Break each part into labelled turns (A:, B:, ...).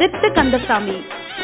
A: கருத்து கந்தசாமி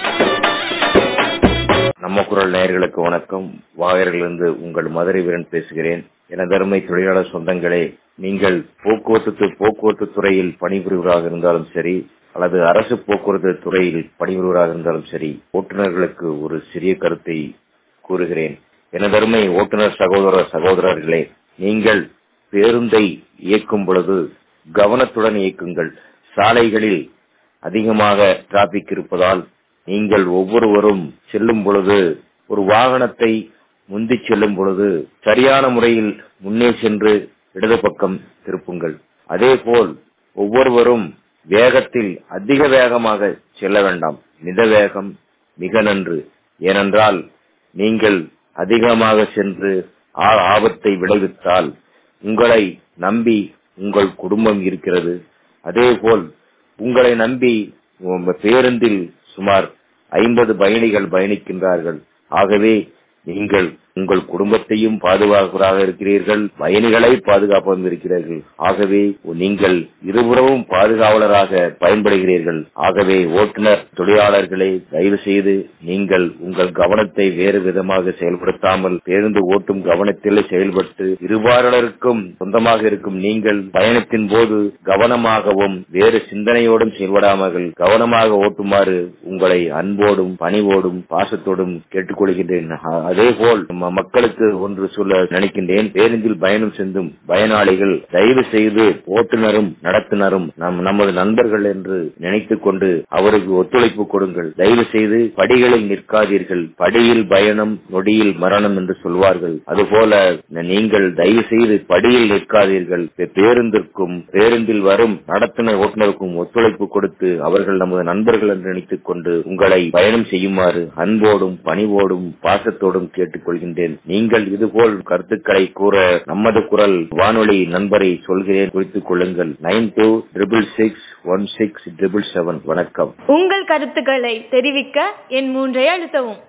B: நம்ம குரல் நேயர்களுக்கு வணக்கம் வாகரிலிருந்து உங்கள் மதுரை வீரன் பேசுகிறேன் எனதருமை தொழிலாளர் சொந்தங்களே நீங்கள் போக்குவரத்து போக்குவரத்து துறையில் பணிபுரிவராக இருந்தாலும் சரி அல்லது அரசு போக்குவரத்து துறையில் பணிபுரிவராக இருந்தாலும் சரி ஓட்டுநர்களுக்கு ஒரு சிறிய கருத்தை கூறுகிறேன் எனதருமை ஓட்டுநர் சகோதர சகோதரர்களே நீங்கள் பேருந்தை இயக்கும் பொழுது கவனத்துடன் இயக்குங்கள் சாலைகளில் அதிகமாக டிராபிக் இருப்பதால் நீங்கள் ஒவ்வொருவரும் செல்லும் பொழுது ஒரு வாகனத்தை முந்தி செல்லும் பொழுது சரியான முறையில் முன்னே சென்று இடது பக்கம் திருப்புங்கள் அதே போல் ஒவ்வொருவரும் வேகத்தில் அதிக வேகமாக செல்ல வேண்டாம் மித வேகம் மிக நன்று ஏனென்றால் நீங்கள் அதிகமாக சென்று ஆபத்தை விளைவித்தால் உங்களை நம்பி உங்கள் குடும்பம் இருக்கிறது அதே போல் உங்களை நம்பி பேருந்தில் சுமார் ஐம்பது பயணிகள் பயணிக்கின்றார்கள் ஆகவே நீங்கள் உங்கள் குடும்பத்தையும் பாதுகாப்பதாக இருக்கிறீர்கள் பயணிகளை பாதுகாப்பாக இருக்கிறீர்கள் ஆகவே நீங்கள் இருபுறமும் பாதுகாவலராக பயன்படுகிறீர்கள் ஆகவே ஓட்டுநர் தொழிலாளர்களை தயவு செய்து நீங்கள் உங்கள் கவனத்தை வேறு விதமாக செயல்படுத்தாமல் பேருந்து ஓட்டும் கவனத்தில் செயல்பட்டு இருபாளருக்கும் சொந்தமாக இருக்கும் நீங்கள் பயணத்தின் போது கவனமாகவும் வேறு சிந்தனையோடும் செயல்படாமல் கவனமாக ஓட்டுமாறு உங்களை அன்போடும் பணிவோடும் பாசத்தோடும் கேட்டுக்கொள்கின்றேன் அதே போல் மக்களுக்கு ஒன்று சொல்ல நினைக்கின்றேன் பேருந்தில் பயணம் செல்லும் பயனாளிகள் தயவு செய்து ஓட்டுநரும் நடத்துனரும் நம் நமது நண்பர்கள் என்று நினைத்துக் கொண்டு அவருக்கு ஒத்துழைப்பு கொடுங்கள் தயவு செய்து படிகளில் நிற்காதீர்கள் படியில் பயணம் நொடியில் மரணம் என்று சொல்வார்கள் அதுபோல நீங்கள் தயவு செய்து படியில் நிற்காதீர்கள் பேருந்திற்கும் பேருந்தில் வரும் நடத்துனர் ஓட்டுநருக்கும் ஒத்துழைப்பு கொடுத்து அவர்கள் நமது நண்பர்கள் என்று நினைத்துக் கொண்டு உங்களை பயணம் செய்யுமாறு அன்போடும் பணிவோடும் பாசத்தோடும் கேட்டுக்கொள்கின்றேன் நீங்கள் இதுபோல் கருத்துக்களை கூற நமது குரல் வானொலி நண்பரை சொல்கிறேன் குறித்துக் கொள்ளுங்கள் nine two triple six one six triple seven வணக்கம்
A: உங்கள் கருத்துக்களை தெரிவிக்க என் மூன்றை அழுத்தவும்